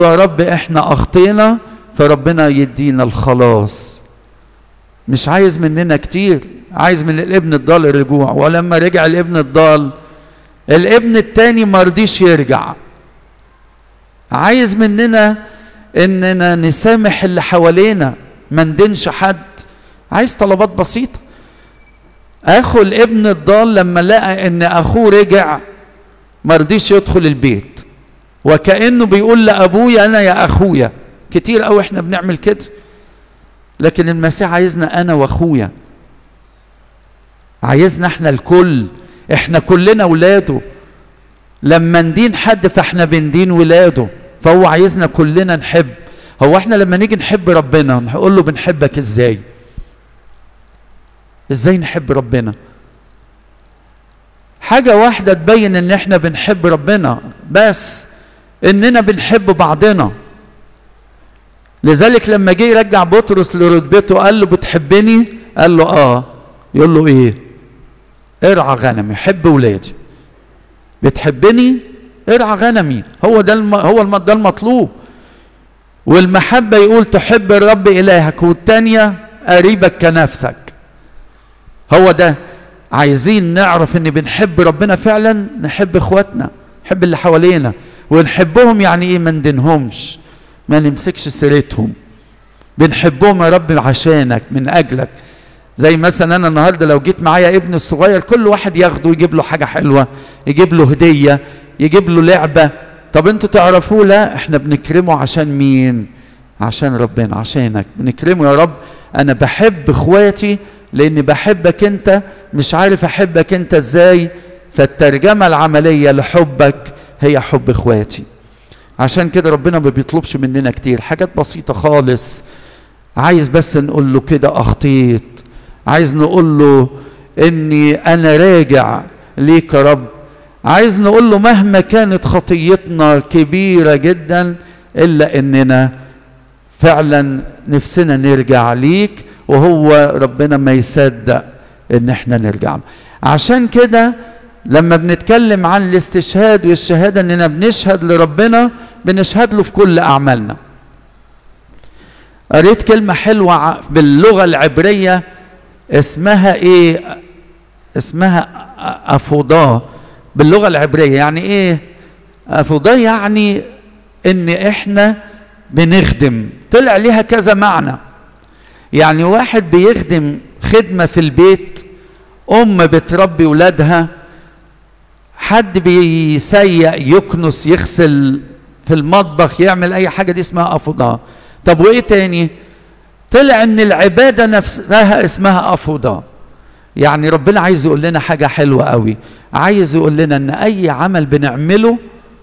يا رب احنا اخطينا فربنا يدينا الخلاص مش عايز مننا كتير عايز من الابن الضال الرجوع ولما رجع الابن الضال الابن التاني مرضيش يرجع عايز مننا اننا نسامح اللي حوالينا ما ندينش حد عايز طلبات بسيطه اخو الابن الضال لما لقى ان اخوه رجع مرضيش يدخل البيت وكانه بيقول لابويا انا يا اخويا كتير قوي احنا بنعمل كده لكن المسيح عايزنا انا واخويا عايزنا احنا الكل احنا كلنا ولاده لما ندين حد فاحنا بندين ولاده فهو عايزنا كلنا نحب هو احنا لما نيجي نحب ربنا نقول له بنحبك ازاي ازاي نحب ربنا حاجة واحدة تبين ان احنا بنحب ربنا بس اننا بنحب بعضنا لذلك لما جه يرجع بطرس لرتبته قال له بتحبني قال له اه يقول له ايه ارعى غنمي حب ولادي بتحبني ارعى غنمي هو ده الم... هو الم... ده المطلوب والمحبه يقول تحب الرب الهك والتانيه قريبك كنفسك هو ده عايزين نعرف ان بنحب ربنا فعلا نحب اخواتنا نحب اللي حوالينا ونحبهم يعني ايه ما ندينهمش ما نمسكش سيرتهم بنحبهم يا رب عشانك من اجلك زي مثلا انا النهارده لو جيت معايا ابني الصغير كل واحد ياخده يجيب له حاجه حلوه يجيب له هديه يجيب له لعبه طب انتوا تعرفوه لا احنا بنكرمه عشان مين عشان ربنا عشانك بنكرمه يا رب انا بحب اخواتي لاني بحبك انت مش عارف احبك انت ازاي فالترجمه العمليه لحبك هي حب اخواتي عشان كده ربنا ما بيطلبش مننا كتير حاجات بسيطه خالص عايز بس نقول له كده اخطيت عايز نقول له اني انا راجع ليك يا رب عايز نقول له مهما كانت خطيتنا كبيره جدا الا اننا فعلا نفسنا نرجع ليك وهو ربنا ما يصدق ان احنا نرجع له عشان كده لما بنتكلم عن الاستشهاد والشهاده اننا بنشهد لربنا بنشهد له في كل اعمالنا قريت كلمه حلوه باللغه العبريه اسمها ايه اسمها افوضاه باللغه العبريه يعني ايه افوضاه يعني ان احنا بنخدم طلع ليها كذا معنى يعني واحد بيخدم خدمه في البيت ام بتربي ولادها حد بيسيق يكنس يغسل في المطبخ يعمل اي حاجه دي اسمها افوضاه طب وايه تاني طلع ان العباده نفسها اسمها افوضاه يعني ربنا عايز يقول لنا حاجه حلوه قوي عايز يقول لنا ان اي عمل بنعمله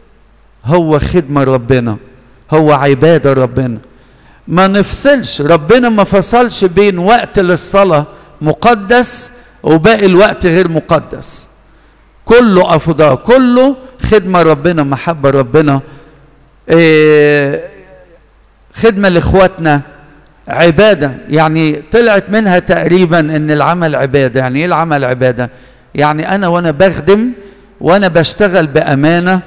هو خدمه ربنا هو عباده ربنا ما نفصلش ربنا ما فصلش بين وقت للصلاه مقدس وباقي الوقت غير مقدس كله افضاء كله خدمه ربنا محبه ربنا إيه خدمه لاخواتنا عباده يعني طلعت منها تقريبا ان العمل عباده يعني ايه العمل عباده يعني انا وانا بخدم وانا بشتغل بامانه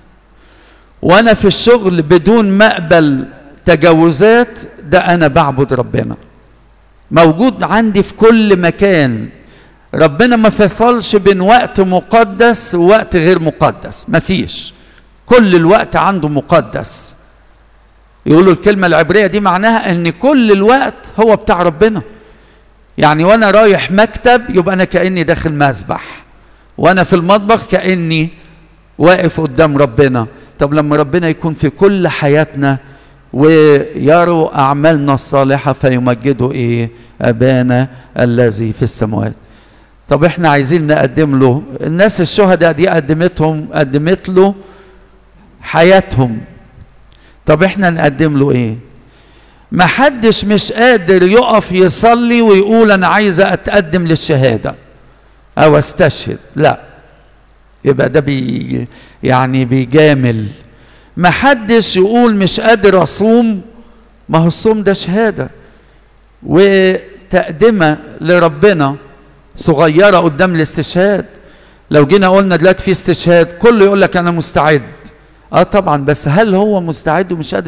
وانا في الشغل بدون مقبل تجاوزات ده انا بعبد ربنا موجود عندي في كل مكان ربنا ما فصلش بين وقت مقدس ووقت غير مقدس مفيش كل الوقت عنده مقدس يقولوا الكلمة العبرية دي معناها ان كل الوقت هو بتاع ربنا يعني وانا رايح مكتب يبقى انا كأني داخل مسبح وانا في المطبخ كأني واقف قدام ربنا طب لما ربنا يكون في كل حياتنا ويروا اعمالنا الصالحة فيمجدوا ايه ابانا الذي في السماوات طب احنا عايزين نقدم له الناس الشهداء دي قدمتهم قدمت له حياتهم طب احنا نقدم له ايه ما حدش مش قادر يقف يصلي ويقول انا عايز اتقدم للشهاده او استشهد لا يبقى ده بي يعني بيجامل ما حدش يقول مش قادر اصوم ما هو الصوم ده شهاده وتقدمه لربنا صغيره قدام الاستشهاد لو جينا قلنا دلوقتي في استشهاد كله يقول لك انا مستعد اه طبعا بس هل هو مستعد ومش قادر